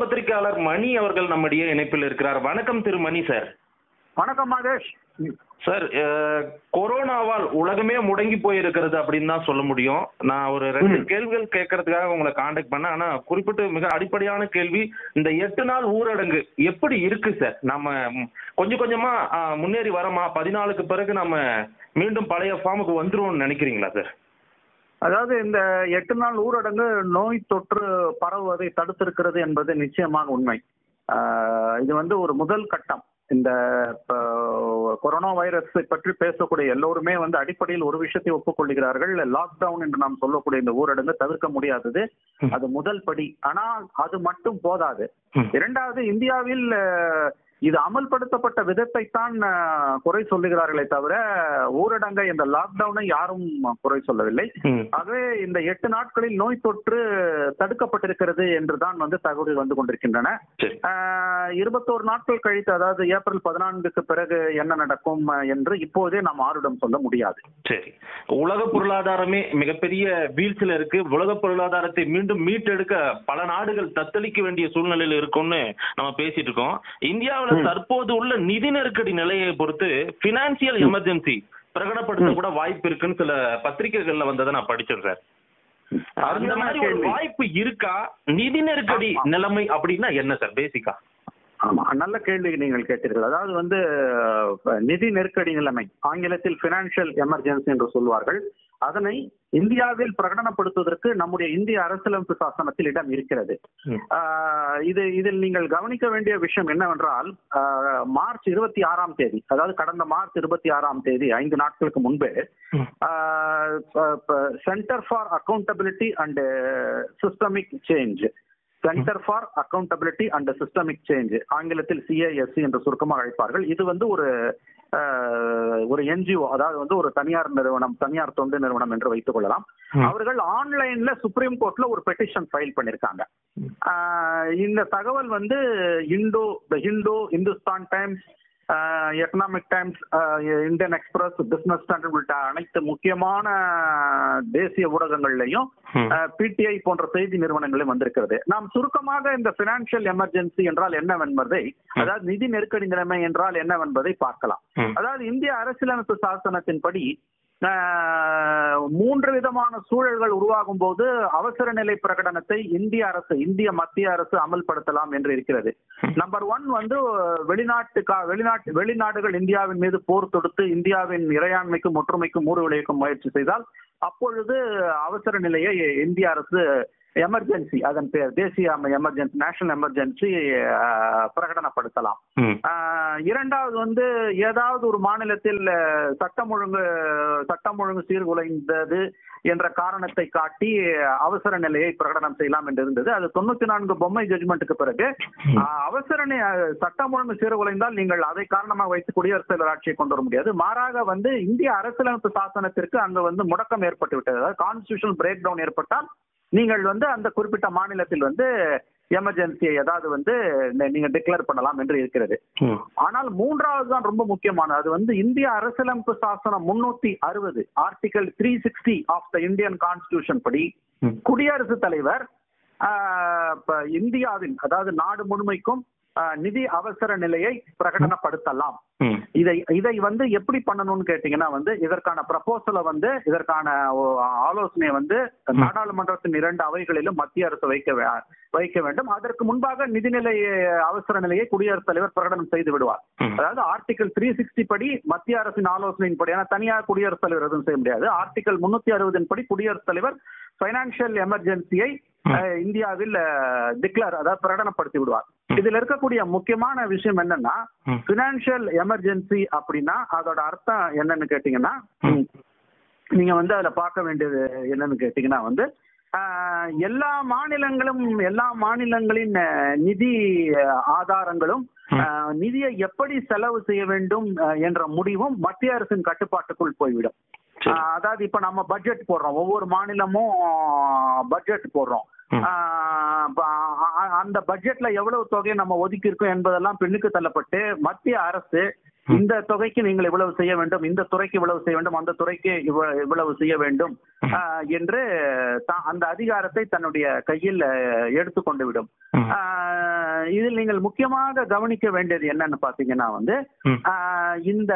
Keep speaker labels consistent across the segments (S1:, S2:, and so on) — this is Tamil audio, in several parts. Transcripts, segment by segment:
S1: பத்திரிகையாளர் மணி அவர்கள் நம்முடைய இணைப்பில் இருக்கிறார் வணக்கம் திரு மணி சார்
S2: வணக்கம் மாதேஷ்
S1: சார் அஹ், கொரோனாவால் உலகமே முடங்கி போயிருக்கிறது அப்படின்னு தான் சொல்ல முடியும் நான் ஒரு ரெண்டு கேள்விகள் கேட்கறதுக்காக உங்களை காண்டாக்ட் பண்ணேன் ஆனா குறிப்பிட்டு மிக அடிப்படையான கேள்வி இந்த எட்டு நாள் ஊரடங்கு எப்படி இருக்கு சார் நம்ம ம், கொஞ்சம் கொஞ்சமா அஹ், முன்னேறி வரமா பதினாலுக்கு பிறகு நம்ம மீண்டும் பழைய ஃபார்முக்கு வந்துருவோம்னு நினைக்கிறீங்களா சார்
S2: அதாவது இந்த எட்டு நாள் ஊரடங்கு நோய் தொற்று பரவுவதை தடுத்திருக்கிறது என்பது நிச்சயமாக உண்மை ஆஹ் இது வந்து ஒரு முதல் கட்டம் இந்த இப்போ, கொரோனா வைரஸை பற்றி பேசக்கூடிய எல்லோருமே வந்து அடிப்படையில் ஒரு விஷயத்தை ஒப்புக்கொள்கிறார்கள் லாக்டவுன் என்று நாம் சொல்லக்கூடிய இந்த ஊரடங்கு தவிர்க்க முடியாதது அது முதல் படி ஆனால் அது மட்டும் போதாது
S1: ம்.
S2: இரண்டாவது இந்தியாவில் அஹ், இது அமல்படுத்தப்பட்ட விதத்தைத்தான் அஹ், குறை சொல்லுகிறார்களே தவிர ஊரடங்கை இந்த லாக்டவுனை யாரும் குறை சொல்லவில்லை
S1: ம்.
S2: ஆகவே இந்த எட்டு நாட்களில் நோய் தொற்று தடுக்கப்பட்டிருக்கிறது என்றுதான் வந்து தகவல் வந்து கொண்டிருக்கின்றன
S1: சரி
S2: ஆஹ், இருபத்தோரு நாட்கள் கழித்து அதாவது ஏப்ரல் பதினான்குக்கு பிறகு என்ன நடக்கும் அஹ், என்று இப்போதே நாம் ஆருடம் சொல்ல முடியாது
S1: சரி உலக பொருளாதாரமே மிகப்பெரிய வீழ்ச்சியில இருக்கு உலக பொருளாதாரத்தை மீண்டும் மீட்டெடுக்க பல நாடுகள் தத்தளிக்க வேண்டிய சூழ்நிலையில இருக்கும்னு நம்ம பேசிட்டு இருக்கோம் இந்தியாவுல தற்போது உள்ள நிதி நெருக்கடி நிலையை பொறுத்து பினான்சியல் எமர்ஜென்சி பிரகடப்படுத்த கூட வாய்ப்பு இருக்குன்னு சில பத்திரிகைகள்ல வந்ததை நான் படிச்சேன் சார் அந்த
S2: அருமையான
S1: மாதிரி ஒரு
S2: கேள்வி.
S1: வாய்ப்பு இருக்கா நிதி நெருக்கடி
S2: ஆமா.
S1: நிலைமை அப்படின்னா என்ன சார் பேசிக்கா
S2: ஆமா நல்ல கேள்வி நீங்கள் கேட்டீர்கள் அதாவது வந்து அஹ், நிதி நெருக்கடி நிலைமை ஆங்கிலத்தில் பினான்சியல் எமர்ஜென்சி என்று சொல்வார்கள் அதனை இந்தியாவில் பிரகடனப்படுத்துவதற்கு நம்முடைய இந்திய அரசியலமைப்பு சாசனத்தில் இடம் இருக்கிறது
S1: ம்.
S2: ஆஹ், இது இதில் நீங்கள் கவனிக்க வேண்டிய விஷயம் என்னவென்றால் ஆஹ், மார்ச் இருபத்தி ஆறாம் தேதி அதாவது கடந்த மார்ச் இருபத்தி ஆறாம் தேதி ஐந்து நாட்களுக்கு முன்பு
S1: ம்.
S2: Centre for accountability and systemic change centre for accountability and systemic change ஆங்கிலத்தில் சிஐஎஸ்சி என்று சுருக்கமாக அழைப்பார்கள் இது வந்து ஒரு அஹ், ஒரு என்ஜிஓ அதாவது வந்து ஒரு தனியார் நிறுவனம் தனியார் தொண்டு நிறுவனம் என்று வைத்துக் கொள்ளலாம்
S1: ம்.
S2: அவர்கள் ஆன்லைன்ல சுப்ரீம் கோர்ட்ல ஒரு பெட்டிஷன் ஃபைல் பண்ணிருக்காங்க ஆஹ், இந்த தகவல் வந்து இண்டோ the Hindu Hindustan Times Economic Times Indian Express Business Standard உள்ளிட்ட அனைத்து முக்கியமான தேசிய ஊடகங்கள்லையும்
S1: ம்.
S2: பிடிஐ போன்ற செய்தி நிறுவனங்களும் வந்திருக்கிறது நாம் சுருக்கமாக இந்த பினான்சியல் எமர்ஜென்சி என்றால் என்னவென்பதை அதாவது நிதி நெருக்கடி நிலைமை என்றால் என்னவென்பதை பார்க்கலாம்
S1: ம்.
S2: அதாவது இந்திய அரசியலமைப்பு சாசனத்தின்படி ஆஹ், மூன்று விதமான சூழல்கள் உருவாகும் போது அவசர நிலை பிரகடனத்தை இந்திய அரசு இந்திய மத்திய அரசு அமல்படுத்தலாம் என்று இருக்கிறது நம்பர் ஒன் வந்து வெளிநாட்டு கா- வெளிநாட்டு வெளிநாடுகள் இந்தியாவின் மீது போர் தொடுத்து இந்தியாவின் இறையாண்மைக்கும் ஒற்றுமைக்கும் ஊறு விளைவிக்கும் முயற்சி செய்தால் அப்பொழுது அவசர நிலையை இந்திய அரசு எமர்ஜென்சி அதன் பேர் தேசிய எமர்ஜென்சி நேஷனல் எமர்ஜென்சி பிரகடனப்படுத்தலாம்
S1: ம்.
S2: ஆஹ் இரண்டாவது வந்து ஏதாவது ஒரு மாநிலத்தில் அஹ், சட்டம் ஒழுங்கு சட்டம் ஒழுங்கு சீர்குலைந்தது என்ற காரணத்தை காட்டி அவசர நிலையை பிரகடனம் செய்யலாம் என்று இருந்தது அது தொண்ணூத்தி நான்கு பொம்மை ஜட்ஜ்மெண்ட்டுக்கு பிறகு ஆஹ், அவசர நி- அஹ், சட்டம் ஒழுங்கு சீர்குலைந்தால் நீங்கள் அதை காரணமாக வைத்து குடியரசுத் தலைவர் ஆட்சியை கொண்டு வர முடியாது மாறாக வந்து இந்திய அரசியலமைப்பு சாசனத்திற்கு அங்கு வந்து முடக்கம் ஏற்பட்டு விட்டது அதாவது கான்ஸ்டியூஷனல் பிரேக் டவுன் ஏற்பட்டால் நீங்கள் வந்து அந்த குறிப்பிட்ட மாநிலத்தில் வந்து எமர்ஜென்சியை ஏதாவது வந்து ந- நீங்க டிக்ளேர் பண்ணலாம் என்று இருக்கிறது
S1: ம்.
S2: ஆனால் மூன்றாவது தான் ரொம்ப முக்கியமானது அது வந்து இந்திய அரசியலமைப்பு சாசனம் முன்னூத்தி அறுபது article three sixty of the Indian constitution படி
S1: ம்.
S2: குடியரசுத் தலைவர் ஆஹ், இப்ப இந்தியாவின் அதாவது நாடு முழுமைக்கும் ஆஹ், நிதி அவசர நிலையை பிரகடனப்படுத்தலாம்
S1: ம்.
S2: இதை இதை வந்து எப்படி பண்ணணும்னு கேட்டீங்கன்னா வந்து இதற்கான ப்ரப்போசலை வந்து இதற்கான ஓ- ஆலோசனையை வந்து நாடாளுமன்றத்தின் இரண்டு அவைகளிலும் மத்திய அரசு வைக்க வே- வைக்க வேண்டும் அதற்கு முன்பாக நிதிநிலை அவசர நிலையை குடியரசுத் தலைவர் பிரகடனம் செய்து விடுவார்
S1: ம்.
S2: அதாவது ஆர்டிகல் த்ரீ சிக்ஸ்டி படி மத்திய அரசின் ஆலோசனையின்படி ஏன்னா தனியார் குடியரசுத் தலைவர் எதுவும் செய்ய முடியாது ஆர்டிகல் முன்னூத்தி அறுபதின் படி குடியரசுத் தலைவர் பைனான்சியல் எமர்ஜென்சியை அஹ், இந்தியாவில் டிக்ளேர் அதாவது பிரகடனப்படுத்தி விடுவார் இதுல இருக்கக்கூடிய முக்கியமான விஷயம் என்னன்னா
S1: ம்.
S2: பினான்சியல் எமர்ஜென்சி அப்படின்னா அதோட அர்த்தம் என்னன்னு கேட்டீங்கன்னா
S1: ம்.
S2: நீங்க வந்து அதுல பார்க்க வேண்டியது என்னன்னு கேட்டீங்கன்னா வந்து ஆஹ், எல்லா மாநிலங்களும் எல்லா மாநிலங்களின் அஹ், நிதி அஹ், ஆதாரங்களும் ஆஹ், நிதியை எப்படி செலவு செய்ய வேண்டும் அஹ், என்ற முடிவும் மத்திய அரசின் கட்டுப்பாட்டுக்குள் போய்விடும்
S1: சரி.
S2: ஆஹ், அதாவது இப்ப நம்ம பட்ஜெட் போடுறோம் ஒவ்வொரு மாநிலமும் பட்ஜெட் போடுறோம்
S1: ம்.
S2: ஆஹ், ப- அ- அந்த பட்ஜெட்ல எவ்வளவு தொகையை நம்ம ஒதுக்கி இருக்கோம் என்பதெல்லாம் பின்னுக்கு தள்ளப்பட்டு மத்திய அரசு இந்த தொகைக்கு நீங்கள் இவ்வளவு செய்ய வேண்டும் இந்த துறைக்கு இவ்வளவு செய்ய வேண்டும் அந்த துறைக்கு இவ்வ- இவ்வளவு செய்ய வேண்டும் ஆஹ், என்று தா- அந்த அதிகாரத்தை தன்னுடைய கையில் அஹ், எடுத்துக்கொண்டு விடும்
S1: ம்.
S2: ஆஹ், இதில் நீங்கள் முக்கியமாக கவனிக்க வேண்டியது என்னன்னு பாத்தீங்கன்னா வந்து
S1: ம்.
S2: ஆஹ், இந்த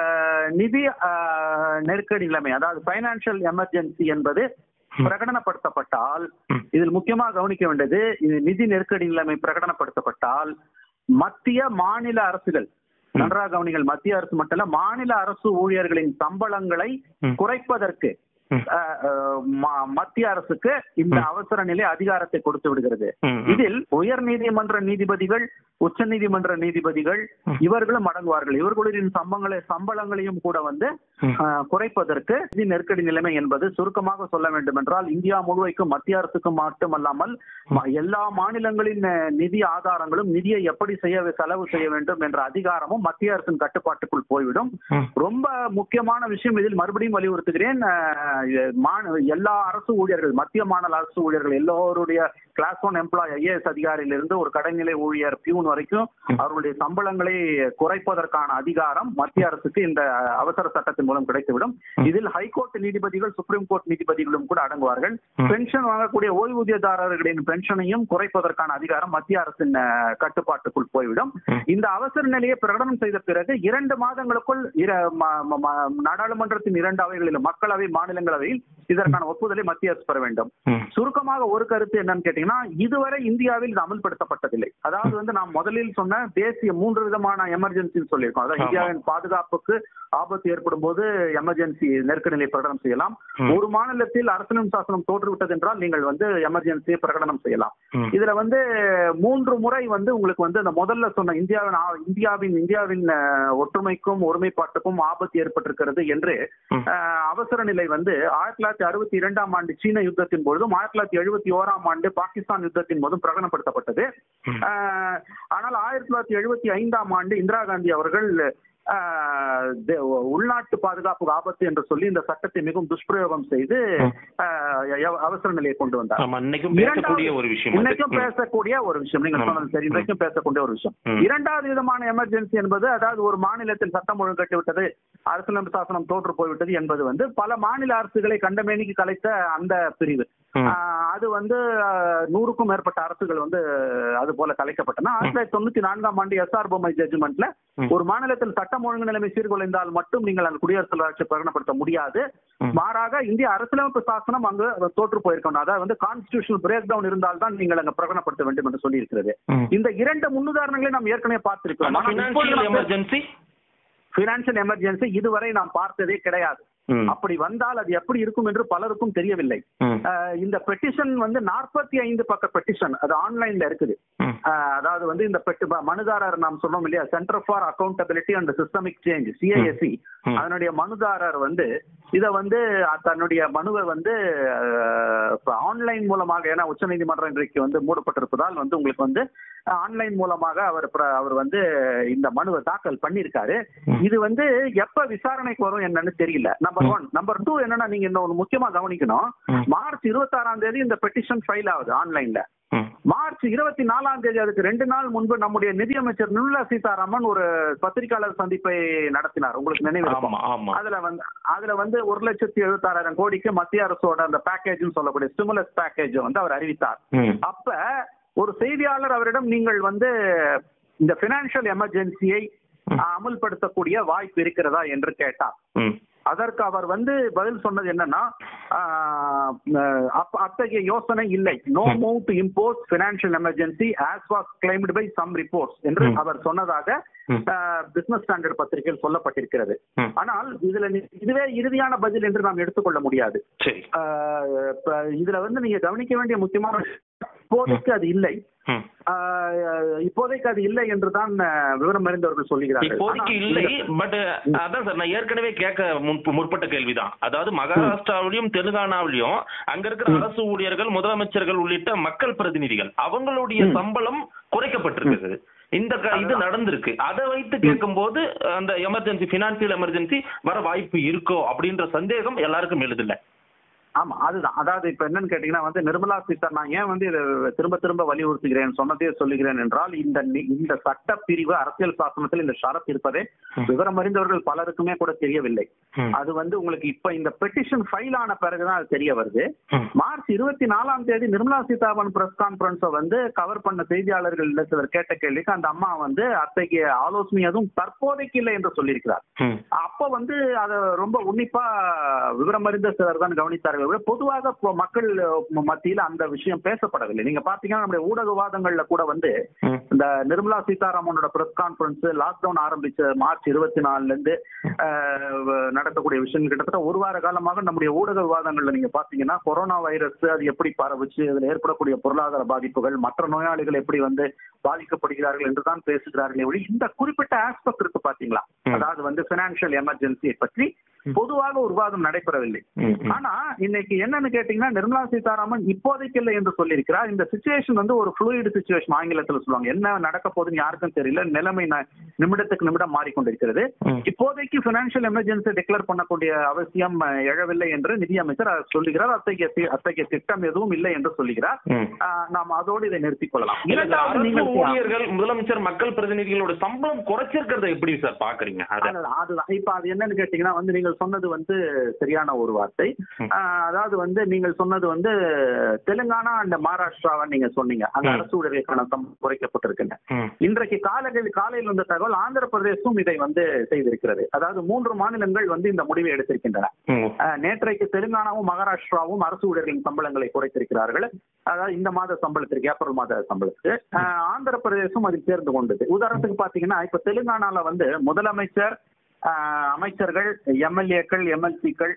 S2: நிதி ஆஹ், நெருக்கடி நிலைமை அதாவது பைனான்சியல் எமர்ஜென்சி என்பது பிரகடனப்படுத்தப்பட்டால்
S1: ம்.
S2: இதில் முக்கியமாக கவனிக்க வேண்டியது இது நிதி நெருக்கடி நிலைமை பிரகடனப்படுத்தப்பட்டால் மத்திய மாநில அரசுகள் நன்றாக கவனிங்கள் மத்திய அரசு மட்டும் இல்ல மாநில அரசு ஊழியர்களின் சம்பளங்களை
S1: ம்.
S2: குறைப்பதற்கு
S1: ம்.
S2: அஹ், அஹ், ம- மத்திய அரசுக்கு இந்த அவசர நிலை அதிகாரத்தை கொடுத்து விடுகிறது
S1: ம்.
S2: இதில் உயர் நீதிமன்ற நீதிபதிகள் உச்ச நீதிமன்ற நீதிபதிகள்
S1: ம்.
S2: இவர்களும் அடங்குவார்கள் இவர்களின் சம்பங்களை சம்பளங்களையும் கூட வந்து
S1: ம்.
S2: அஹ், குறைப்பதற்கு நிதி நெருக்கடி நிலைமை என்பது சுருக்கமாக சொல்ல வேண்டும் என்றால் இந்தியா முழுமைக்கும் மத்திய அரசுக்கு மட்டுமல்லாமல் ம- எல்லா மாநிலங்களின் அஹ், நிதி ஆதாரங்களும் நிதியை எப்படி செய்ய செலவு செய்ய வேண்டும் என்ற அதிகாரமும் மத்திய அரசின் கட்டுப்பாட்டுக்குள் போய்விடும்
S1: ம்.
S2: ரொம்ப முக்கியமான விஷயம் இதில் மறுபடியும் வலியுறுத்துகிறேன் அஹ், மா- எல்லா அரசு ஊழியர்கள் மத்திய மாநில அரசு ஊழியர்கள் எல்லோருடைய கிளாஸ் ஒன் எம்ப்ளாய் ஐஏஎஸ் அதிகாரியிலிருந்து ஒரு கடைநிலை ஊழியர் பியூன் வரைக்கும் அவர்களுடைய சம்பளங்களை குறைப்பதற்கான அதிகாரம் மத்திய அரசுக்கு இந்த அவசர சட்டத்தின் மூலம் கிடைத்துவிடும் இதில் ஹைகோர்ட் நீதிபதிகள் சுப்ரீம் கோர்ட் நீதிபதிகளும் கூட அடங்குவார்கள்
S1: ம்.
S2: பென்ஷன் வாங்கக்கூடிய ஓய்வூதியதாரர்களின் பென்ஷனையும் குறைப்பதற்கான அதிகாரம் மத்திய அரசின் அஹ், கட்டுப்பாட்டுக்குள் போய்விடும்
S1: ம்.
S2: இந்த அவசர நிலையை பிரகடனம் செய்த பிறகு இரண்டு மாதங்களுக்குள் இர- ம- ம- ம- நாடாளுமன்றத்தின் இரண்டு அவைகளிலும் மக்களவை மாநிலங்களவையில் இதற்கான ஒப்புதலை மத்திய அரசு பெற வேண்டும்
S1: ம்.
S2: சுருக்கமாக ஒரு கருத்து என்னன்னு கேட்டீங்கன்னா இதுவரை இந்தியாவில் இது அமல்படுத்தப்பட்டதில்லை அதாவது வந்து நாம் முதலில் சொன்ன தேசிய மூன்று விதமான எமர்ஜென்சின்னு சொல்லியிருக்கோம் அதாவது
S1: ஆமா.
S2: இந்தியாவின் பாதுகாப்புக்கு ஆபத்து ஏற்படும் போது எமர்ஜென்சி நெருக்கடி நிலை பிரகடனம் செய்யலாம்
S1: ம்.
S2: ஒரு மாநிலத்தில் அரசியலும் சாசனம் தோற்றுவிட்டது என்றால் நீங்கள் வந்து எமர்ஜென்சியை பிரகடனம் செய்யலாம்
S1: ம்.
S2: இதுல வந்து மூன்று முறை வந்து உங்களுக்கு வந்து அந்த முதல்ல சொன்ன இந்தியாவின் ஆ- இந்தியாவின் இந்தியாவின் அஹ், ஒற்றுமைக்கும் ஒருமைப்பாட்டுக்கும் ஆபத்து ஏற்பட்டிருக்கிறது என்று
S1: ம்.
S2: அஹ், அவசர நிலை வந்து ஆயிரத்தி தொள்ளாயிரத்தி அறுபத்தி இரண்டாம் ஆண்டு சீன யுத்தத்தின் பொழுதும் ஆயிரத்தி தொள்ளாயிரத்தி எழுபத்தி ஓராம் ஆண்டு பாகிஸ்தான் யுத்தத்தின் போதும் பிரகடனப்படுத்தப்பட்டது
S1: ம்.
S2: அஹ், ஆனால் ஆயிரத்தி தொள்ளாயிரத்தி எழுபத்தி ஐந்தாம் ஆண்டு இந்திரா காந்தி அவர்கள் அஹ், தே- உள்நாட்டு பாதுகாப்பு ஆபத்து என்று சொல்லி இந்த சட்டத்தை மிகவும் துஷ்பிரயோகம் செய்து
S1: ம்.
S2: அஹ், யவ- அவசர நிலையை கொண்டு வந்தார்
S1: ஆமா இன்னைக்கும் பேசக்கூடிய ஒரு விஷயம் அது.
S2: இன்னைக்கும்
S1: ம்.
S2: பேசக்கூடிய ஒரு விஷயம் நீங்க
S1: ஆமா.
S2: சொன்னது சரி இன்றைக்கும் பேசக்கூடிய ஒரு விஷயம்
S1: ம்.
S2: இரண்டாவது விதமான எமர்ஜென்சி என்பது அதாவது ஒரு மாநிலத்தில் சட்டம் ஒழுங்கு கட்டி விட்டது அரசியலமைப்பு சாசனம் தோற்று போய்விட்டது என்பது வந்து பல மாநில அரசுகளை கண்டமேனிக்கு கலைத்த அந்த பிரிவு
S1: ம்.
S2: ஆஹ் அது வந்து ஆஹ், நூறுக்கும் மேற்பட்ட அரசுகள் வந்து அது போல கலைக்கப்பட்டன ஆயிரத்தி தொள்ளாயிரத்தி தொண்ணூத்தி நான்காம் ஆண்டு எஸ்ஆர் பொம்மை ஜட்ஜ்மெண்ட்ல
S1: ம்.
S2: ஒரு மாநிலத்தில் சட்டம் ஒழுங்கு நிலைமை சீர்குலைந்தால் மட்டும் நீங்கள் அந்த குடியரசுத் ஆட்சி பிரகடனப்படுத்த முடியாது
S1: ம்.
S2: மாறாக இந்திய அரசியலமைப்பு சாசனம் அங்கு தோற்று போயிருக்கணும் அதாவது வந்து கான்ஸ்டிடியூஷனல் பிரேக் டவுன் இருந்தால் தான் நீங்கள் அங்க பிரகடனப்படுத்த வேண்டும் என்று சொல்லி இருக்கிறது
S1: ம்.
S2: இந்த இரண்டு முன்னுதாரணங்களை நாம் ஏற்கனவே பார்த்திருக்கிறோம்
S1: ஃபினான்சியல் எமர்ஜென்சி
S2: பினான்சியல் எமர்ஜென்சி இதுவரை நாம் பார்த்ததே கிடையாது
S1: ம்.
S2: அப்படி வந்தால் அது எப்படி இருக்கும் என்று பலருக்கும் தெரியவில்லை
S1: ம்.
S2: அஹ் இந்த பெட்டிஷன் வந்து நாற்பத்தி ஐந்து பக்க பெட்டிஷன் அது ஆன்லைன்ல இருக்குது
S1: ம்.
S2: அஹ் அதாவது வந்து இந்த பெட்டி மனுதாரர் நாம் சொன்னோம் இல்லையா centre for accountability and systemic change CISC
S1: ம்.
S2: அதனுடைய மனுதாரர் வந்து இத வந்து அஹ், தன்னுடைய மனுவை வந்து ஆன்லைன் மூலமாக ஏன்னா உச்சநீதிமன்றம் இன்றைக்கு வந்து மூடப்பட்டிருப்பதால் வந்து உங்களுக்கு வந்து ஆன்லைன் மூலமாக அவர் பிர- அவர் வந்து இந்த மனுவை தாக்கல் பண்ணியிருக்காரு
S1: ம்.
S2: இது வந்து எப்ப விசாரணைக்கு வரும் என்னன்னு தெரியல நம்பர் ஒன் நம்பர் டூ என்னன்னா நீங்க இன்னொரு முக்கியமா கவனிக்கணும்
S1: ம்.
S2: மார்ச் இருபத்தாறாம் தேதி இந்த பெட்டிஷன் ஃபைல் ஆகுது ஆன்லைன்ல
S1: ம்.
S2: மார்ச் இருபத்தி நாலாம் தேதி அதுக்கு ரெண்டு நாள் முன்பு நம்முடைய நிதியமைச்சர் நிர்மலா சீதாராமன் ஒரு பத்திரிகையாளர் சந்திப்பை நடத்தினார் உங்களுக்கு நினைவு இருக்கும்
S1: ஆமா ஆமா
S2: அதுல வந்து அதுல வந்து ஒரு லட்சத்தி எழுபத்தாறாயிரம் கோடிக்கு மத்திய அரசோட அந்த பேக்கேஜ் சொல்லக்கூடிய ஸ்டிமுலஸ் பேக்கேஜ் வந்து அவர் அறிவித்தார்
S1: ம்.
S2: அப்ப ஒரு செய்தியாளர் அவரிடம் நீங்கள் வந்து இந்த பினான்சியல் எமர்ஜென்சியை அமல்படுத்தக்கூடிய வாய்ப்பு இருக்கிறதா என்று கேட்டார்
S1: ம்.
S2: அதற்கு அவர் வந்து பதில் சொன்னது என்னன்னா ஆஹ், அஹ், அப்ப- அத்தகைய யோசனை இல்லை no move to impose financial emergency as was claimed by some reports என்று
S1: ம்.
S2: அவர் சொன்னதாக
S1: ம்.
S2: பிசினஸ் ஸ்டாண்டர்ட் பத்திரிகையில் சொல்லப்பட்டிருக்கிறது
S1: ம்.
S2: ஆனால் இதுல நீ- இதுவே இறுதியான பதில் என்று நாம் எடுத்துக்கொள்ள முடியாது
S1: சரி
S2: ஆஹ், இப்ப இதுல வந்து நீங்க கவனிக்க வேண்டிய முக்கியமான விஷயம், இப்போதைக்கு அது இல்லை
S1: ம்.
S2: ஆஹ், இப்போதைக்கு அது இல்லை என்றுதான் அஹ், விவரம் அறிந்தவர்கள் சொல்லுகிறார்கள்
S1: இப்போதைக்கு
S2: ஆனால்
S1: இல்லை
S2: இந்த-
S1: பட் அதான் சார் நான் ஏற்கனவே கேட்க முற்ப- முற்பட்ட கேள்விதான் அதாவது மகாராஷ்டிராவிலையும் தெலுங்கானாவிலையும் அங்க இருக்கிற அரசு ஊழியர்கள் முதலமைச்சர்கள் உள்ளிட்ட மக்கள் பிரதிநிதிகள் அவங்களுடைய சம்பளம் குறைக்கப்பட்டிருக்குது இந்த க- இது நடந்திருக்கு அதை வைத்து கேட்கும்போது அந்த எமர்ஜென்சி பினான்சியல் எமர்ஜென்சி வர வாய்ப்பு இருக்கோ அப்படின்ற சந்தேகம் எல்லாருக்கும் எழுதில்ல
S2: ஆமா அதுதான் அதாவது இப்ப என்னன்னு கேட்டீங்கன்னா வந்து நிர்மலா சீதாராமன் நான் ஏன் வந்து இதை திரும்ப திரும்ப வலியுறுத்துகிறேன் சொன்னதே சொல்லுகிறேன் என்றால் இந்த நி- இந்த சட்ட பிரிவு அரசியல் சாசனத்தில் இந்த ஷரத் இருப்பதே விவரம் அறிந்தவர்கள் பலருக்குமே கூட தெரியவில்லை
S1: ம்.
S2: அது வந்து உங்களுக்கு இப்ப இந்த பெட்டிஷன் ஃபைல் ஆன பிறகுதான் அது தெரிய வருது
S1: ம்.
S2: மார்ச் இருபத்தி நாலாம் தேதி நிர்மலா சீதாராமன் பிரஸ் கான்பரன்ஸை வந்து கவர் பண்ண செய்தியாளர்கள் சிலர் கேட்ட கேள்விக்கு அந்த அம்மா வந்து அத்தகைய ஆலோசனை எதுவும் தற்போதைக்கு இல்லை என்று சொல்லியிருக்கிறார்
S1: ம்.
S2: அப்ப வந்து அதை ரொம்ப உன்னிப்பா விவரம் அறிந்த சிலர் தான் கவனித்தார்கள் விட பொதுவாக இப்போ மக்கள் மத்தியில அந்த விஷயம் பேசப்படவில்லை நீங்க பாத்தீங்கன்னா நம்முடைய ஊடக விவாதங்கள்ல கூட வந்து
S1: ம்.
S2: இந்த நிர்மலா சீதாராமனோட பிரஸ் கான்பரன்ஸ் லாக்டவுன் ஆரம்பிச்ச மார்ச் இருபத்தி நாலுல இருந்து அஹ், வ- நடக்கக்கூடிய விஷயங்கள் கிட்டத்தட்ட ஒரு வார காலமாக நம்முடைய ஊடக விவாதங்கள்ல நீங்க பாத்தீங்கன்னா கொரோனா வைரஸ் அது எப்படி பரவுச்சு அதுல ஏற்படக்கூடிய பொருளாதார பாதிப்புகள் மற்ற நோயாளிகள் எப்படி வந்து பாதிக்கப்படுகிறார்கள் என்று தான் பேசுகிறார்களே ஒழி இந்த குறிப்பிட்ட ஆஸ்பெக்ட் இருக்கு பாத்தீங்களா
S1: ம்.
S2: அதாவது வந்து பினான்சியல் எமர்ஜென்சியை பற்றி பொதுவாக ஒரு விவாதம் நடைபெறவில்லை
S1: ம். ம்.
S2: ஆனா இன்னைக்கு என்னன்னு கேட்டீங்கன்னா நிர்மலா சீதாராமன் இப்போதைக்கு இல்லை என்று சொல்லியிருக்கிறார் இந்த சுச்சுவேஷன் வந்து ஒரு ஃப்ளூயிட் சுச்சுவேஷன் ஆங்கிலத்தில் சொல்லுவாங்க என்ன நடக்க போகுதுன்னு யாருக்கும் தெரியல நிலைமை ந- நிமிடத்துக்கு நிமிடம் மாறிக்கொண்டிருக்கிறது
S1: ம்.
S2: இப்போதைக்கு பினான்சியல் எமர்ஜென்சி டிக்ளேர் பண்ணக்கூடிய அவசியம் அஹ், எழவில்லை என்று நிதியமைச்சர் அவர் சொல்லுகிறார் அத்தகைய தி- அத்தகைய திட்டம் எதுவும் இல்லை என்று சொல்லுகிறார்
S1: ம்.
S2: ஆஹ், நாம் அதோடு இதை நிறுத்திக் கொள்ளலாம்
S1: இல்ல, இந்த
S2: இரண்டாவது
S1: அரசு
S2: நீங்கள்
S1: ஊழியர்கள் முதலமைச்சர் மக்கள் பிரதிநிதிகளோட சம்பளம் குறைச்சிருக்கிறத எப்படி சார் பாக்குறீங்க அத
S2: அதுதான், அதுதான் இப்ப அது என்னன்னு கேட்டீங்கன்னா வந்து நீங்கள் சொன்னது வந்து சரியான ஒரு வார்த்தை
S1: ம்.
S2: ஆஹ், அதாவது வந்து நீங்கள் சொன்னது வந்து தெலுங்கானா அண்ட் மகாராஷ்டிராவை நீங்க சொன்னீங்க அங்க
S1: ம்.
S2: அரசு ஊழியர்களுக்கான சம்பளம் குறைக்கப்பட்டிருக்குங்க
S1: ம்.
S2: இன்றைக்கு காலையில் காலையில் வந்த தகவல் ஆந்திர பிரதேசம் இதை வந்து செய்திருக்கிறது அதாவது மூன்று மாநிலங்கள் வந்து இந்த முடிவை எடுத்திருக்கின்றன
S1: ம்.
S2: ஆஹ், நேற்றைக்கு தெலுங்கானாவும் மகாராஷ்டிராவும் அரசு ஊழியர்களின் சம்பளங்களை குறைத்திருக்கிறார்கள் அதாவது இந்த மாத சம்பளத்திற்கு ஏப்ரல் மாத சம்பளத்துக்கு ஆஹ், ஆந்திர பிரதேசம் அதில் சேர்ந்து கொண்டது உதாரணத்துக்கு பாத்தீங்கன்னா இப்ப தெலுங்கானால வந்து முதலமைச்சர் ஆஹ், அமைச்சர்கள் எம்எல்ஏக்கள் எம்எல்சிக்கள்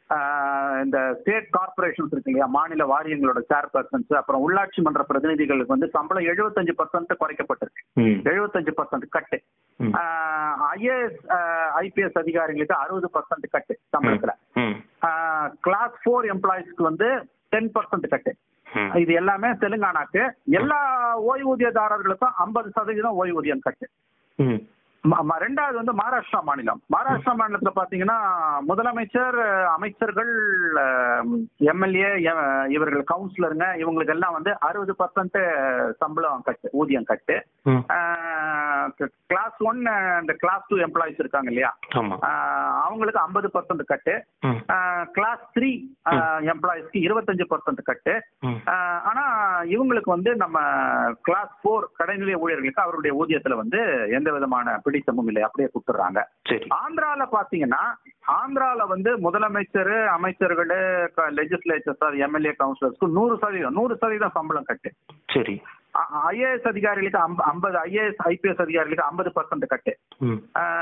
S2: இந்த ஸ்டேட் கார்பரேஷன்ஸ் இருக்கு இல்லையா மாநில வாரியங்களோட சேர்பர்சன்ஸ் அப்புறம் உள்ளாட்சி மன்ற பிரதிநிதிகளுக்கு வந்து சம்பளம் எழுபத்தஞ்சு பர்சன்ட் குறைக்கப்பட்டிருக்கு
S1: ம்.
S2: எழுபத்தஞ்சு பர்சன்ட் கட்டு
S1: ம்.
S2: ஐஏஎஸ் ஐபிஎஸ் அதிகாரிகளுக்கு அறுபது பர்சன்ட் கட்டு சம்பளத்துல
S1: ம்.
S2: கிளாஸ் ஃபோர் எம்ப்ளாயிஸ்க்கு வந்து டென் பர்சன்ட் கட்டு
S1: ம்.
S2: இது எல்லாமே தெலுங்கானாக்கு எல்லா ஓய்வூதியதாரர்களுக்கும் ஐம்பது சதவீதம் ஓய்வூதியம் கட்டு
S1: ம்.
S2: ம- ம- ரெண்டாவது வந்து மகாராஷ்டிரா மாநிலம் மகாராஷ்டிரா மாநிலத்துல பாத்தீங்கன்னா முதலமைச்சர் அஹ், அமைச்சர்கள் எம்எல்ஏ இவர்கள் கவுன்சிலருங்க இவங்களுக்கு எல்லாம் வந்து அறுபது பர்சன்ட் சம்பளம் கட்டு ஊதியம் கட்டு
S1: ம்.
S2: கிளாஸ் ஒன் இந்த கிளாஸ் டூ எம்ப்ளாயிஸ் இருக்காங்க இல்லையா
S1: ஆமா
S2: ஆஹ், அவங்களுக்கு ஐம்பது பர்சன்ட் கட்டு
S1: ம்.
S2: கிளாஸ் த்ரீ எம்ப்ளாயிஸ்க்கு இருபத்தஞ்சு பர்சன்ட் கட்டு
S1: ம்.
S2: ஆஹ், ஆனா இவங்களுக்கு வந்து நம்ம கிளாஸ் ஃபோர் கடைநிலை ஊழியர்களுக்கு அவருடைய ஊதியத்துல வந்து எந்த விதமான பிடித்தமும் இல்லை அப்படியே கொடுத்துட்றாங்க
S1: சரி
S2: ஆந்திரால பாத்தீங்கன்னா ஆந்திரால வந்து முதலமைச்சர் அமைச்சர்கள் லெஜிஸ்லேச்சர்ஸ் எம்எல்ஏ கவுன்சிலர்ஸ்க்கு நூறு சதவீதம் நூறு சதவீதம் சம்பளம் கட்டு
S1: சரி
S2: ஐஏஎஸ் அதிகாரிகளுக்கு ஐம்பது ஐஏஎஸ் ஐபிஎஸ் அதிகாரிகளுக்கு ஐம்பது பர்சன்ட் கட்டு
S1: ம்.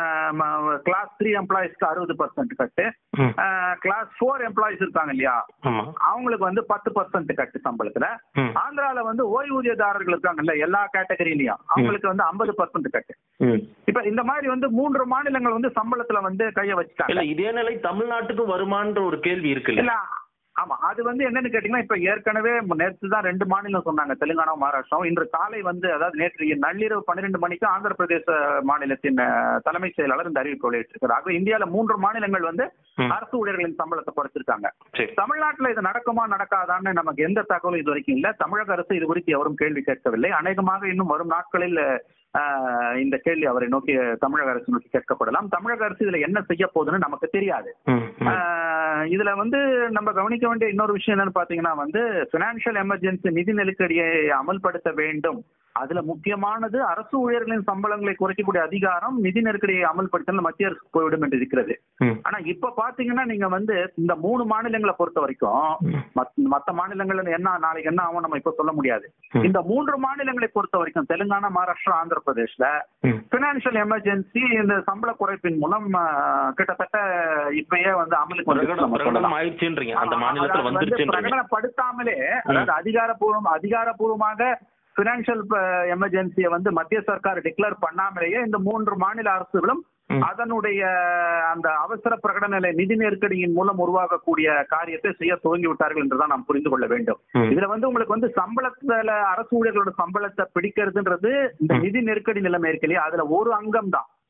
S2: கிளாஸ் த்ரீ எம்ப்ளாயிஸ்க்கு அறுபது பர்சன்ட் கட்டு
S1: ம்.
S2: கிளாஸ் ஃபோர் எம்ப்ளாயிஸ் இருக்காங்க இல்லையா
S1: ஆமா
S2: அவங்களுக்கு வந்து பத்து பர்சன்ட் கட்டு சம்பளத்துல
S1: ம்.
S2: ஆந்திரால வந்து ஓய்வூதியதாரர்கள் இருக்காங்கல்ல எல்லா கேட்டகரியிலயும் அவங்களுக்கு வந்து ஐம்பது பர்சன்ட் கட்டு
S1: ம்.
S2: இப்ப இந்த மாதிரி வந்து மூன்று மாநிலங்கள் வந்து சம்பளத்துல வந்து கைய வச்சுட்டாங்க
S1: இல்ல இதே நிலை தமிழ்நாட்டுக்கும் வருமான்ற ஒரு கேள்வி இருக்குல்ல
S2: இல்ல ஆமா அது வந்து என்னன்னு கேட்டீங்கன்னா இப்ப ஏற்கனவே நேற்று தான் ரெண்டு மாநிலம் சொன்னாங்க தெலுங்கானா மகாராஷ்டிராவும் இன்று காலை வந்து அதாவது நேற்று நள்ளிரவு பன்னிரெண்டு மணிக்கு ஆந்திர பிரதேச மாநிலத்தின் அஹ், தலைமைச் செயலாளர் இந்த அறிவிப்பு வெளியிட்டிருக்கிறார் ஆக இந்தியால மூன்று மாநிலங்கள் வந்து
S1: ம்.
S2: அரசு ஊழியர்களின் சம்பளத்தை குறைச்சிருக்காங்க
S1: சரி
S2: தமிழ்நாட்டுல இது நடக்குமா நடக்காதான்னு நமக்கு எந்த தகவலும் இது வரைக்கும் இல்ல தமிழக அரசு இது குறித்து எவரும் கேள்வி கேட்கவில்லை அநேகமாக இன்னும் வரும் நாட்களில் ஆஹ், இந்த கேள்வி அவரை நோக்கி தமிழக அரசு நோக்கி கேட்கப்படலாம் தமிழக அரசு இதுல என்ன செய்ய போகுதுன்னு நமக்கு தெரியாது
S1: ம். ம்.
S2: ஆஹ், இதுல வந்து நம்ம கவனிக்க வேண்டிய இன்னொரு விஷயம் என்னன்னு பாத்தீங்கன்னா வந்து பினான்சியல் எமர்ஜென்சி நிதி நெருக்கடியை அமல்படுத்த வேண்டும் அதுல முக்கியமானது அரசு ஊழியர்களின் சம்பளங்களை குறைக்கக்கூடிய அதிகாரம் நிதி நெருக்கடியை அமல்படுத்தல் மத்திய அரசு போய்விடும் என்று இருக்கிறது
S1: ம்.
S2: ஆனா இப்ப பாத்தீங்கன்னா நீங்க வந்து இந்த மூணு மாநிலங்களை பொறுத்த வரைக்கும்
S1: ம்.
S2: மத்- மத்த மாநிலங்கள் என்ன நாளைக்கு என்ன ஆகும் நம்ம இப்ப சொல்ல முடியாது
S1: ம்.
S2: இந்த மூன்று மாநிலங்களை பொறுத்த வரைக்கும் தெலுங்கானா மகாராஷ்டிரா ஆந்திர பிரதேஷ்ல
S1: ம்.
S2: பினான்சியல் எமர்ஜென்சி இந்த சம்பள குறைப்பின் மூலம் ஆஹ், கிட்டத்தட்ட இப்பயே வந்து அமலுக்கு வந்துருச்சு
S1: பிரகடனம்
S2: நம்ம
S1: பிரகடனம்
S2: சொல்லலாம்.
S1: ஆயிடுச்சுன்றீங்க அந்த
S2: ஆமா,
S1: மாநிலத்துல
S2: அதாவது வந்து
S1: வந்துருச்சுன்றீங்க
S2: பிரகடனப்படுத்தாமலே அதாவது அதிகாரப்பூர்வம் அதிகாரப்பூர்வமாக பினான்சியல் எமர்ஜென்சியை வந்து மத்திய சர்க்கார் டிக்ளேர் பண்ணாமலேயே இந்த மூன்று மாநில அரசுகளும்
S1: ம்.
S2: அதனுடைய அந்த அவசர பிரகடன நிலை நிதி நெருக்கடியின் மூலம் உருவாகக்கூடிய காரியத்தை செய்ய துவங்கி விட்டார்கள் என்றுதான் நாம் புரிந்து கொள்ள வேண்டும்
S1: ம்.
S2: இதுல வந்து உங்களுக்கு வந்து சம்பளத்துல அரசு ஊழியர்களோட சம்பளத்தை பிடிக்கிறதுன்றது இந்த
S1: ம்.
S2: நிதி நெருக்கடி நிலைமை இருக்கு இல்லையா அதுல ஒரு அங்கம் தான்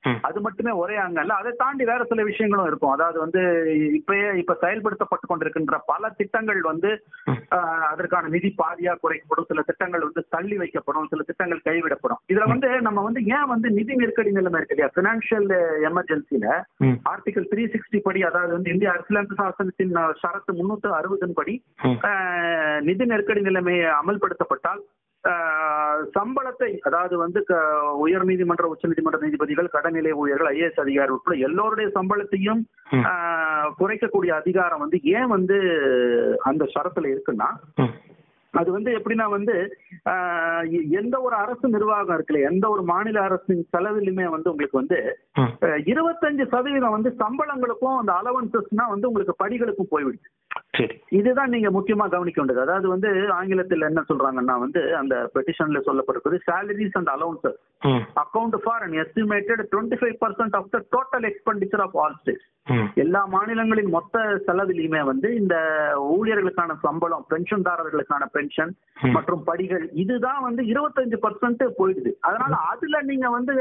S1: ம்.
S2: அது மட்டுமே ஒரே அங்கம் இல்ல அதை தாண்டி வேற சில விஷயங்களும் இருக்கும் அதாவது வந்து இப்பயே இப்ப செயல்படுத்தப்பட்டு கொண்டிருக்கின்ற பல திட்டங்கள் வந்து
S1: ம்.
S2: ஆஹ், அதற்கான நிதி பாதியா குறைக்கப்படும் சில திட்டங்கள் வந்து தள்ளி வைக்கப்படும் சில திட்டங்கள் கைவிடப்படும் இதுல வந்து நம்ம வந்து ஏன் வந்து நிதி நெருக்கடி நிலைமை இருக்கு இல்லையா பினான்சியல் எமர்ஜென்சில
S1: ம்.
S2: ஆர்டிகல் த்ரீ சிக்ஸ்டி படி அதாவது வந்து இந்திய அரசியலமைப்பு சாசனத்தின் அஹ், ஷரத்து முன்னூத்தி அறுபதின் படி
S1: ம்.
S2: ஆஹ், நிதி நெருக்கடி நிலைமையை அமல்படுத்தப்பட்டால் ஆஹ், சம்பளத்தை அதாவது வந்து க- உயர் நீதிமன்ற உச்ச நீதிமன்ற நீதிபதிகள் கடநிலை ஊழியர்கள் ஐஏஎஸ் அதிகாரி உட்பட எல்லோருடைய சம்பளத்தையும்
S1: ம்.
S2: ஆஹ், குறைக்கக்கூடிய அதிகாரம் வந்து ஏன் வந்து அந்த ஷரத்துல இருக்குன்னா
S1: ம்.
S2: அது வந்து எப்படின்னா வந்து ஆஹ், எ- எந்த ஒரு அரசு நிர்வாகம் இருக்குல்ல எந்த ஒரு மாநில அரசின் செலவிலுமே வந்து உங்களுக்கு வந்து
S1: ம்.
S2: அஹ், இருபத்தஞ்சு சதவீதம் வந்து சம்பளங்களுக்கும் அந்த அலவன்சஸ்னா வந்து உங்களுக்கு படிகளுக்கும் போய்விடுது
S1: சரி
S2: இதுதான் நீங்க முக்கியமா கவனிக்க வேண்டியது அதாவது வந்து ஆங்கிலத்தில் என்ன சொல்றாங்கன்னா வந்து அந்த பெட்டிஷன்ல சொல்லப்பட்டிருக்குது salaries அண்ட் அலவன்சஸ்
S1: ம்.
S2: Account for an estimated twenty five percent of the total expenditure of all states
S1: ம்.
S2: எல்லா மாநிலங்களின் மொத்த செலவிலையுமே வந்து இந்த ஊழியர்களுக்கான சம்பளம் பென்ஷன்தாரர்களுக்கான பென்ஷன்
S1: ம்.
S2: மற்றும் படிகள் இதுதான் வந்து இருபத்தஞ்சு பர்சன்ட் போயிடுது அதனால அதுல நீங்க வந்து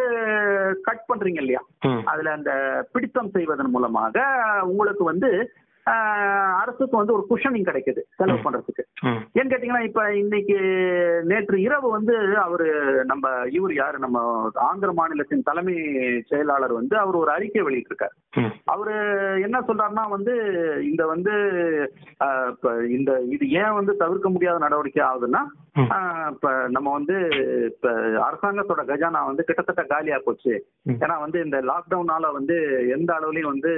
S2: கட் பண்றீங்க இல்லையா
S1: ம்.
S2: அதுல அந்த பிடித்தம் செய்வதன் மூலமாக உங்களுக்கு வந்து ஆஹ், அரசுக்கு வந்து ஒரு குஷனிங் கிடைக்குது செலவு
S1: ம்.
S2: பண்றதுக்கு
S1: ம்.
S2: ஏன்னு கேட்டீங்கன்னா இப்ப இன்னைக்கு நேற்று இரவு வந்து அவரு நம்ம இவர் யாரு நம்ம ஆந்திர மாநிலத்தின் தலைமை செயலாளர் வந்து அவர் ஒரு அறிக்கை வெளியிட்டிருக்காரு
S1: ம்.
S2: அவரு என்ன சொல்றாருன்னா வந்து இந்த வந்து ஆஹ், இப்ப இந்த இது ஏன் வந்து தவிர்க்க முடியாத நடவடிக்கை ஆகுதுன்னா
S1: ம்.
S2: ஆஹ், இப்ப நம்ம வந்து இப்ப அரசாங்கத்தோட கஜானா வந்து கிட்டத்தட்ட காலியா போச்சு
S1: ம்.
S2: ஏன்னா வந்து இந்த லாக்டவுனால வந்து எந்த அளவுலயும் வந்து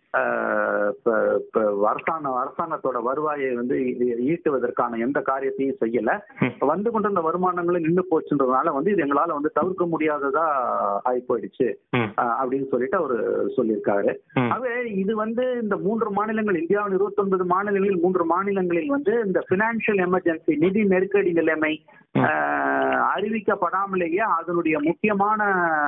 S2: ஆஹ், இப்ப இப்ப அரசாங்க அரசாங்கத்தோட வருவாயை வந்து ஈ- ஈட்டுவதற்கான எந்த காரியத்தையும் செய்யல
S1: ம்.
S2: வந்து கொண்டிருந்த வருமானங்களும் நின்று போச்சுன்றதுனால வந்து இது எங்களால வந்து தவிர்க்க முடியாததா ஆகி போயிடுச்சு
S1: ம்.
S2: ஆஹ், அப்படின்னு சொல்லிட்டு அவரு சொல்லியிருக்காரு
S1: ம்.
S2: ஆகவே இது வந்து இந்த மூன்று மாநிலங்கள் இந்தியாவின் 29 மாநிலங்களில் மூன்று மாநிலங்களில் வந்து இந்த பினான்சியல் எமர்ஜென்சி நிதி நெருக்கடி நிலைமை
S1: ம்.
S2: ஆஹ், அறிவிக்கப்படாமலேயே அதனுடைய முக்கியமான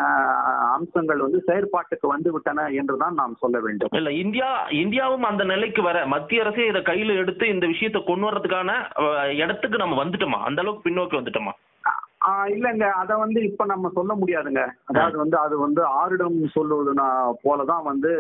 S2: அம்சங்கள் வந்து செயற்பாட்டுக்கு வந்து விட்டன என்றுதான் நாம் சொல்ல வேண்டும்
S1: இல்ல இந்தியா இந்தியாவும் அந்த நிலைக்கு வர மத்திய அரசே இதை கையில எடுத்து இந்த விஷயத்தை கொண்டு வர்றதுக்கான அஹ், இடத்துக்கு நம்ம வந்துட்டோமா அந்த அளவுக்கு பின்னோக்கி வந்துட்டோமா
S2: ஆஹ் இல்லங்க அத வந்து இப்ப நம்ம சொல்ல முடியாதுங்க அதாவது வந்து அது வந்து ஆரிடம் சொல்லுவதுனா போலதான் வந்து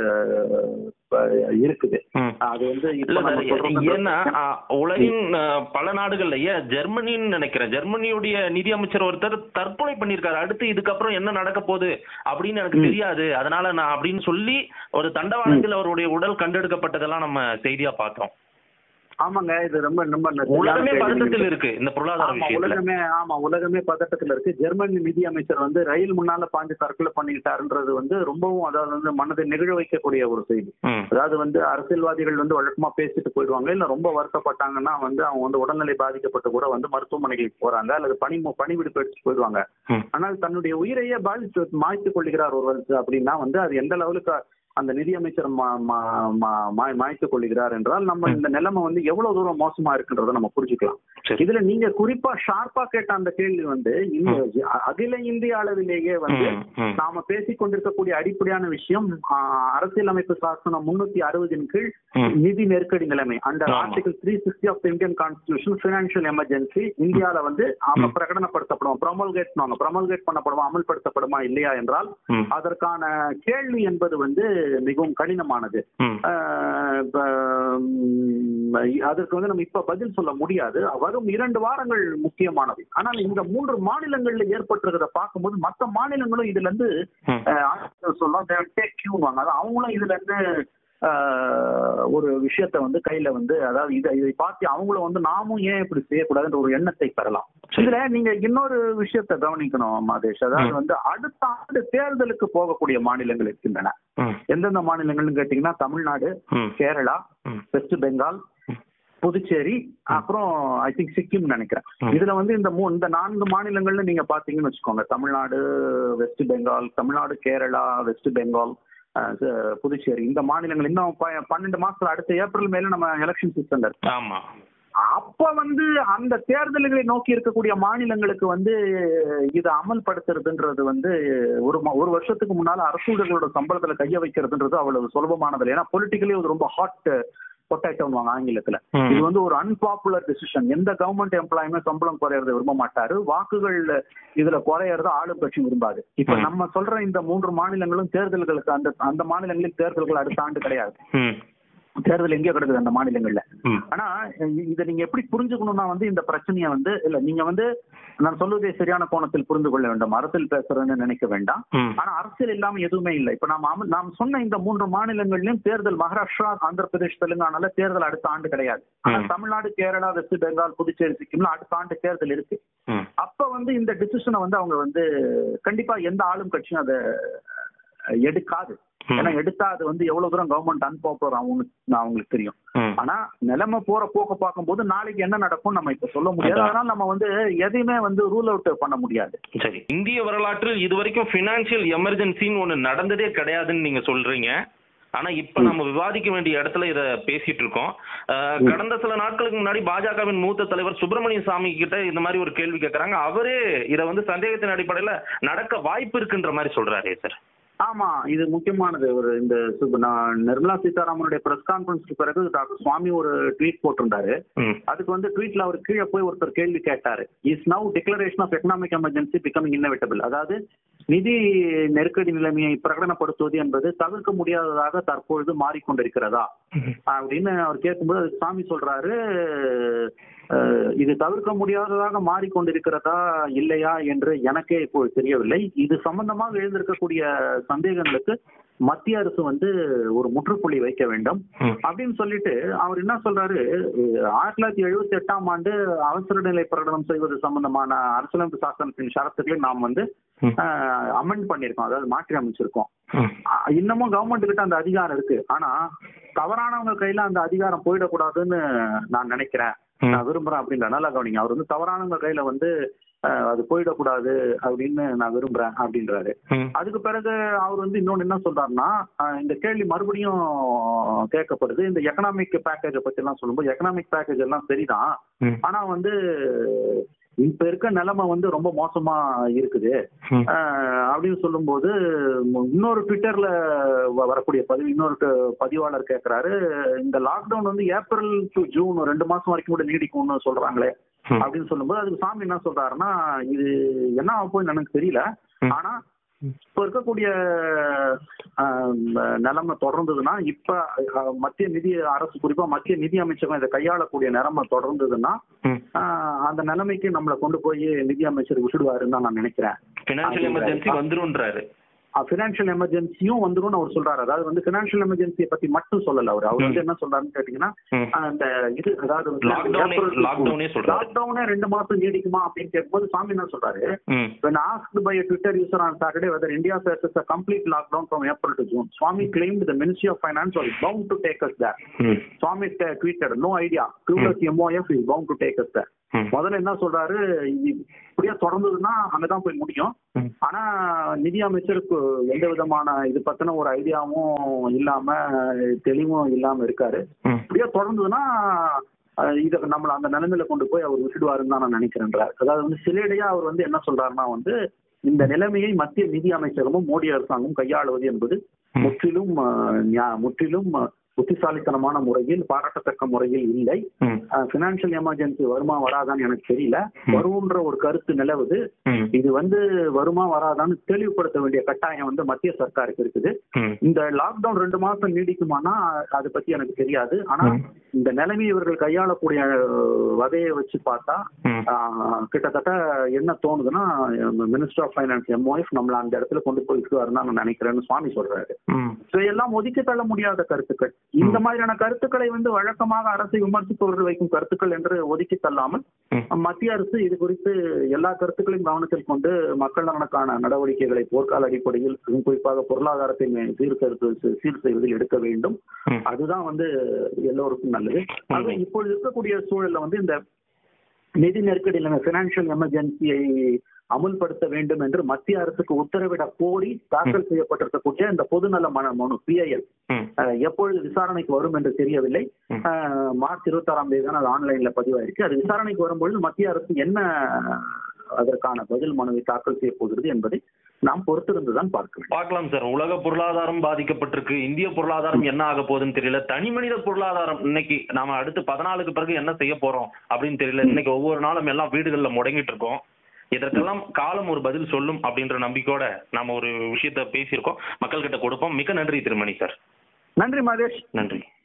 S2: அஹ், இப்ப இருக்குது
S1: ம்.
S2: அது வந்து இப்ப
S1: இல்ல
S2: நம்ம
S1: சார்
S2: சொல்றது-
S1: ஏன்னா அஹ், உலகின் அஹ், பல நாடுகள்ல ஏன் ஜெர்மனின்னு நினைக்கிறேன் ஜெர்மனியுடைய நிதி அமைச்சர் ஒருத்தர் தற்கொலை பண்ணியிருக்காரு அடுத்து இதுக்கப்புறம் என்ன நடக்க போகுது அப்படின்னு எனக்கு
S2: ம்.
S1: தெரியாது அதனால நான் அப்படின்னு சொல்லி ஒரு தண்டவாளத்தில் அவருடைய உடல் கண்டெடுக்கப்பட்டதெல்லாம் நம்ம செய்தியா பார்த்தோம்
S2: ஆமாங்க இது ரொம்ப ரொம்ப சரியான
S1: உலகமே
S2: கேள்வி
S1: பதட்டத்தில்
S2: நீங்க.
S1: இருக்கு இந்த பொருளாதார
S2: ஆமா
S1: விஷயத்துல
S2: உலகமே ஆமா உலகமே பதட்டத்துல இருக்கு ஜெர்மனி நிதி அமைச்சர் வந்து ரயில் முன்னால பாஞ்சு தற்கொலை பண்ணிக்கிட்டாருன்றது வந்து ரொம்பவும் அதாவது வந்து மனதை நெகிழ வைக்கக்கூடிய ஒரு செய்தி
S1: ம்.
S2: அதாவது வந்து அரசியல்வாதிகள் வந்து வழக்கமா பேசிட்டு போயிடுவாங்க இல்ல ரொம்ப வருத்தப்பட்டாங்கன்னா வந்து அவங்க வந்து உடல்நிலை பாதிக்கப்பட்டு கூட வந்து மருத்துவமனைகளுக்கு போறாங்க அல்லது பணி பணி விடுப்பு எடுத்து போயிடுவாங்க
S1: ம்.
S2: ஆனால் தன்னுடைய உயிரையே பாதித்து மாய்த்து கொள்கிறார் ஒருவர் அப்படின்னா வந்து அது எந்த லெவலுக்கு அந்த நிதியமைச்சர் மா- மா- மா- மாய்- மாய்த்துக் கொள்கிறார் என்றால் நம்ம இந்த நிலைமை வந்து எவ்வளவு தூரம் மோசமா இருக்குன்றதை நம்ம புரிஞ்சுக்கலாம்
S1: சரி.
S2: இதுல நீங்க குறிப்பா ஷார்ப்பா கேட்ட அந்த கேள்வி வந்து இந்த அகில இந்திய அளவிலேயே வந்து
S1: ம், ம்.
S2: நாம பேசிக் கொண்டிருக்கக்கூடிய அடிப்படையான விஷயம் ஆ, அரசியலமைப்பு சாசனம் முன்னூத்தி அறுபதின் கீழ்
S1: ம்.
S2: நிதி நெருக்கடி நிலைமை அண்டர்
S1: ஆமா.
S2: Article three sixty of Indian constitution financial emergency இந்தியால வந்து அவங்க பிரகடனப்படுத்தப்படும் ப்ரொமல்கேட் ப்ரொமல்கேட் பண்ணப்படுமா அமல்படுத்தப்படுமா இல்லையா என்றால்
S1: ம்.
S2: அதற்கான கேள்வி என்பது வந்து மிகவும் கடினமானது
S1: ம்.
S2: ஆஹ் இப்ப, ம், அதற்கு வந்து நம்ம இப்ப பதில் சொல்ல முடியாது வரும் இரண்டு வாரங்கள் முக்கியமானது ஆனால் இந்த மூன்று மாநிலங்கள்ல ஏற்பட்டிருக்கிறத பார்க்கும்போது மற்ற மாநிலங்களும் இதுல இருந்து
S1: ம்.
S2: சொல்லலாம் கியூவாங்க அதாவது அவங்களும் இதுல இருந்து ஆஹ், ஒரு விஷயத்த வந்து கையில வந்து அதாவது இதை இதை பார்த்து அவங்களும் வந்து நாமும் ஏன் இப்படி செய்யக்கூடாதுன்ற ஒரு எண்ணத்தை பெறலாம்
S1: சரி.
S2: இதுல நீங்க இன்னொரு விஷயத்த கவனிக்கணும் மாதேஷ் அதாவது
S1: ம்.
S2: வந்து அடுத்த ஆண்டு தேர்தலுக்கு போகக்கூடிய மாநிலங்கள் இருக்கின்றன
S1: ம்.
S2: எந்தெந்த மாநிலங்கள்னு கேட்டீங்கன்னா தமிழ்நாடு
S1: ம்.
S2: கேரளா
S1: ம்.
S2: வெஸ்ட் பெங்கால் புதுச்சேரி அப்புறம் ஐ திங்க் சிக்கிம் நினைக்கிறேன்
S1: ம்.
S2: இதுல வந்து இந்த மூ இந்த நான்கு மாநிலங்கள்ல நீங்க பாத்தீங்கன்னு வச்சுக்கோங்க தமிழ்நாடு வெஸ்ட் பெங்கால் தமிழ்நாடு கேரளா வெஸ்ட் பெங்கால் அஹ், ச- புதுச்சேரி இந்த மாநிலங்கள் இன்னும் ப- பன்னெண்டு மாசத்துல அடுத்த ஏப்ரல் மேல நம்ம எலெக்ஷன் சீசன்ல இருக்கு
S1: ஆமா
S2: அப்ப வந்து அந்த தேர்தல்களை நோக்கி இருக்கக்கூடிய மாநிலங்களுக்கு வந்து இதை அமல்படுத்துறதுன்றது வந்து ஒரு ம- ஒரு வருஷத்துக்கு முன்னால அரசு ஊழியர்களோட சம்பளத்துல கைய வைக்கிறதுன்றது அவ்வளவு சுலபமானது இல்லை ஏன்னா பொலிட்டிக்கலி அது ரொம்ப ஹாட் பொட்டேட்டோன்னு ஆங்கிலத்துல
S1: ம்.
S2: இது வந்து ஒரு அன்பாப்புலர் டிசிஷன் எந்த கவர்மெண்ட் எம்ப்ளாயுமே சம்பளம் குறையறத விரும்ப மாட்டாரு வாக்குகள் இதுல குறையறத ஆளும் கட்சி விரும்பாது இப்ப
S1: ம்.
S2: நம்ம சொல்ற இந்த மூன்று மாநிலங்களும் தேர்தல்களுக்கு அந்த அந்த மாநிலங்களில் தேர்தல்கள் அடுத்த ஆண்டு கிடையாது
S1: ம்.
S2: தேர்தல் எங்கே கிடக்குது அந்த மாநிலங்கள்ல
S1: ம்.
S2: ஆனா இ- இதை நீங்க எப்படி புரிஞ்சுக்கணும்னா வந்து இந்த பிரச்சனையை வந்து இல்ல நீங்க வந்து நான் சொல்வதை சரியான கோணத்தில் புரிந்து கொள்ள வேண்டும் அரசியல் பேசுறேன்னு நினைக்க வேண்டாம்
S1: ம்.
S2: ஆனா அரசியல் இல்லாம எதுவுமே இல்லை இப்ப நாம அம- நாம் சொன்ன இந்த மூன்று மாநிலங்களிலும் தேர்தல் மகாராஷ்டிரா ஆந்திர பிரதேஷ் தெலுங்கானால தேர்தல் அடுத்த ஆண்டு கிடையாது ஆனா
S1: ம்.
S2: தமிழ்நாடு கேரளா வெஸ்ட் பெங்கால் புதுச்சேரி சிக்கிம்ல அடுத்த ஆண்டு தேர்தல் இருக்கு
S1: ம்.
S2: அப்ப வந்து இந்த டிசிஷனை வந்து அவங்க வந்து கண்டிப்பா எந்த ஆளும் கட்சியும் அதை எடுக்காது
S1: ம்.
S2: ஏன்னா எடுத்தா அது வந்து எவ்வளவு தூரம் கவர்மெண்ட் அன்பாப்புலர் அவங்களுக்கு அவங்களுக்கு தெரியும்
S1: ம்.
S2: ஆனா நிலைமை போற போக்க பார்க்கும்போது நாளைக்கு என்ன நடக்கும் நம்ம இப்ப சொல்ல முடியாது
S1: அதான்.
S2: அதனால நம்ம வந்து எதையுமே வந்து ரூல் அவுட் பண்ண முடியாது
S1: சரி இந்திய வரலாற்றில் இதுவரைக்கும் பினான்சியல் எமர்ஜென்சின்னு ஒண்ணு நடந்ததே கிடையாதுன்னு நீங்க சொல்றீங்க ஆனா இப்ப நம்ம விவாதிக்க வேண்டிய இடத்துல இத பேசிட்டு இருக்கோம் அஹ், கடந்த சில நாட்களுக்கு முன்னாடி பாஜகவின் மூத்த தலைவர் சுப்பிரமணிய சாமி கிட்ட இந்த மாதிரி ஒரு கேள்வி கேட்கறாங்க அவரே இத வந்து சந்தேகத்தின் அடிப்படையில நடக்க வாய்ப்பு இருக்குன்ற மாதிரி சொல்றாரே சார்
S2: ஆமா இது முக்கியமானது ஒரு இந்த சு- நான் நிர்மலா சீதாராமனுடைய பிரஸ் கான்பரன்ஸ்க்கு பிறகு டாக்டர் சுவாமி ஒரு ட்வீட் போட்டிருந்தாரு
S1: ம்.
S2: அதுக்கு வந்து ட்வீட்ல அவர் கீழே போய் ஒருத்தர் கேள்வி கேட்டாரு is now declaration of economic emergency becoming inevitable அதாவது நிதி நெருக்கடி நிலைமையை பிரகடனப்படுத்துவது என்பது தவிர்க்க முடியாததாக தற்பொழுது மாறிக்கொண்டிருக்கிறதா அப்படின்னு அவர் கேட்கும்போது அதுக்கு சாமி சொல்றாரு அஹ், இது தவிர்க்க முடியாததாக மாறிக்கொண்டிருக்கிறதா இல்லையா என்று எனக்கே இப்போ தெரியவில்லை இது சம்பந்தமாக எழுந்திருக்கக்கூடிய சந்தேகங்களுக்கு மத்திய அரசு வந்து ஒரு முற்றுப்புள்ளி வைக்க வேண்டும்
S1: ம்.
S2: அப்படின்னு சொல்லிட்டு அவர் என்ன சொல்றாரு அஹ், ஆயிரத்தி தொள்ளாயிரத்தி எழுபத்தி எட்டாம் ஆண்டு அவசர நிலை பிரகடனம் செய்வது சம்பந்தமான அரசியலமைப்பு சாசனத்தின் ஷரத்துக்களை நாம் வந்து
S1: ம்.
S2: அமெண்ட் பண்ணியிருக்கோம் அதாவது மாற்றி அமைச்சிருக்கோம்
S1: ம்.
S2: அஹ் இன்னமும் கவர்மெண்ட் கிட்ட அந்த அதிகாரம் இருக்கு ஆனா தவறானவங்க கையில அந்த அதிகாரம் போயிடக்கூடாதுன்னு நான் நினைக்கிறேன்
S1: ம்.
S2: நான் விரும்புறேன் அப்படின்ற நல்லா கவனிங்க அவர் வந்து தவறானவங்க கையில வந்து அஹ், அது போயிடக்கூடாது அப்படின்னு நான் விரும்புறேன் அப்படின்றாரு
S1: ம்.
S2: அதுக்கு பிறகு அவர் வந்து இன்னொன்னு என்ன சொல்றாருன்னா அஹ், இந்த கேள்வி மறுபடியும் கேட்கப்படுது இந்த எக்கனாமிக் பேக்கேஜை பத்தி எல்லாம் சொல்லும்போது எக்கனாமிக் பேக்கேஜ் எல்லாம் சரிதான்
S1: ம்.
S2: ஆனா வந்து இப்ப இருக்க நிலைமை வந்து ரொம்ப மோசமா இருக்குது
S1: ம்.
S2: அஹ், அப்படின்னு சொல்லும்போது ம- இன்னொரு ட்விட்டர்ல வ- வரக்கூடிய பதிவு இன்னொரு ட- பதிவாளர் கேட்கிறாரு இந்த லாக்டவுன் வந்து ஏப்ரல் டு ஜூன் ரெண்டு மாசம் வரைக்கும் கூட நீடிக்கும்னு சொல்றாங்களே
S1: ம்.
S2: அப்படின்னு சொல்லும்போது அதுக்கு சாமி என்ன சொல்றாருன்னா இது என்ன ஆக போகுதுன்னு எனக்கு தெரியல
S1: ம்.
S2: ஆனா இப்ப இருக்கக்கூடிய ஆஹ், நிலைமை தொடர்ந்ததுன்னா இப்ப அஹ், மத்திய நிதி அரசு குறிப்பா மத்திய நிதி அமைச்சகம் இதை கையாளக்கூடிய நிலைமை தொடர்ந்ததுன்னா
S1: ம்.
S2: ஆஹ், அந்த நிலைமைக்கு நம்மளை கொண்டு போய் நிதி அமைச்சர் விட்டுடுவாருன்னு தான் நான் நினைக்கிறேன்
S1: பினான்சியல் எமர்ஜென்சி வந்துரும்ன்றாரு
S2: ஃபினான்ஷியல் எமர்ஜென்சியும் வந்துரும்னு அவர் சொல்றாரு அதாவது வந்து ஃபினான்ஷியல் எமர்ஜென்சியை பத்தி மட்டும் சொல்லல அவர் அவர் வந்து என்ன சொல்றாருன்னு கேட்டீங்கன்னா
S1: ம்.
S2: அந்த இது அதாவது வந்து
S1: Lockdown-ஏ-
S2: ஏப்ரல் to
S1: lockdown-ஏ
S2: June.
S1: சொல்றாரு.
S2: lockdown-ஏ ரெண்டு மாசம் நீடிக்குமா அப்படின்னு கேட்கும்போது சாமி என்ன சொல்றாரு
S1: ம்.
S2: When asked by a Twitter user on Saturday whether India faces a complete lockdown from April to June, Swami claimed the Ministry of Finance was bound to take us there.
S1: ம்.
S2: Swami t- tweeted, no idea. Clueless MOF is bound to take us there.
S1: ம்.
S2: முதல்ல என்ன சொல்றாரு இது இப்படியே தொடர்ந்ததுன்னா அங்கதான் போய் முடியும்
S1: ம்.
S2: ஆனா நிதி அமைச்சருக்கு எந்த விதமான இது பத்தின ஒரு ஐடியாவும் இல்லாம தெளிவும் இல்லாம இருக்காரு
S1: ம்.
S2: இப்படியே தொடர்ந்ததுன்னா அஹ், இத நம்மள அந்த நிலைமையில கொண்டு போய் அவர் விட்டுடுவாருன்னு தான் நான் நினைக்கிறேன்றார் அதாவது வந்து சிலேடையா அவர் வந்து என்ன சொல்றாருன்னா வந்து இந்த நிலைமையை மத்திய நிதி அமைச்சகமும் மோடி அரசாங்கம் கையாளுவது என்பது
S1: ம்.
S2: முற்றிலும் அஹ், ஞா- முற்றிலும் அஹ், புத்திசாலித்தனமான முறையில் பாராட்டத்தக்க முறையில் இல்லை
S1: ம்.
S2: பினான்சியல் எமர்ஜென்சி வருமா வராதான்னு எனக்கு தெரியல
S1: ம்.
S2: வரும்ன்ற ஒரு கருத்து நிலவுது
S1: ம்.
S2: இது வந்து வருமா வராதான்னு தெளிவுபடுத்த வேண்டிய கட்டாயம் வந்து மத்திய சர்க்காருக்கு இருக்குது
S1: ம்.
S2: இந்த லாக்டவுன் ரெண்டு மாசம் நீடிக்குமானா அதை பத்தி எனக்கு தெரியாது ஆனா
S1: ம்.
S2: இந்த நிலைமை இவர்கள் கையாளக்கூடிய அஹ், வகையை வச்சு பார்த்தா
S1: ம்.
S2: ஆஹ், கிட்டத்தட்ட என்ன தோணுதுன்னா மினிஸ்டர் ஆஃப் ஃபைனான்ஸ் எம்ஓஎஃப் நம்மள அந்த இடத்துல கொண்டு போய் விட்டுவாருன்னு நான் நினைக்கிறேன்னு சுவாமி சொல்றாரு
S1: ம்.
S2: இதையெல்லாம் ஒதுக்கி தள்ள முடியாத கருத்துக்கள் இந்த மாதிரியான கருத்துக்களை வந்து வழக்கமாக அரசை விமர்சிப்பவர்கள் வைக்கும் கருத்துக்கள் என்று ஒதுக்கி தள்ளாமல்
S1: ம்.
S2: மத்திய அரசு இது குறித்து எல்லா கருத்துக்களையும் கவனத்தில் கொண்டு மக்கள் நலனுக்கான நடவடிக்கைகளை போர்க்கால அடிப்படையில் அதுவும் குறிப்பாக பொருளாதாரத்தை மே- சீர்திருத்த சீர் செய்வதில் எடுக்க வேண்டும்
S1: ம்.
S2: அதுதான் வந்து எல்லோருக்கும் நல்லது அது இப்பொழுது இருக்கக்கூடிய சூழல்ல வந்து இந்த நிதி நெருக்கடி பினான்சியல் எமர்ஜென்சியை அமுல்படுத்த வேண்டும் என்று மத்திய அரசுக்கு உத்தரவிட கோரி தாக்கல் செய்யப்பட்டிருக்கக்கூடிய இந்த பொதுநல மன மனு பிஐஎல்
S1: ம்.
S2: எப்பொழுது விசாரணைக்கு வரும் என்று தெரியவில்லை
S1: ம்.
S2: அஹ், மார்ச் இருபத்தாறாம் தேதி தான் அது ஆன்லைன்ல பதிவாயிருக்கு அது விசாரணைக்கு வரும்பொழுது மத்திய அரசு என்ன அதற்கான பதில் மனுவை தாக்கல் செய்ய போகிறது என்பதை நாம் பொறுத்திருந்து தான் பார்க்க வேண்டும்
S1: பார்க்கலாம் சார் உலக பொருளாதாரம் பாதிக்கப்பட்டிருக்கு இந்திய பொருளாதாரம் என்ன ஆக போகுதுன்னு தெரியல தனி மனித பொருளாதாரம் இன்னைக்கு நாம அடுத்து பதினாலுக்கு பிறகு என்ன செய்ய போறோம் அப்படின்னு தெரியல இன்னைக்கு ஒவ்வொரு நாளும் எல்லாம் வீடுகள்ல முடங்கிட்டு இருக்கோம் இதற்கெல்லாம் காலம் ஒரு பதில் சொல்லும் அப்படின்ற நம்பிக்கையோட நாம ஒரு விஷயத்த பேசியிருக்கோம் மக்கள்கிட்ட கொடுப்போம் மிக்க நன்றி திருமணி சார்
S2: நன்றி மகேஷ்
S1: நன்றி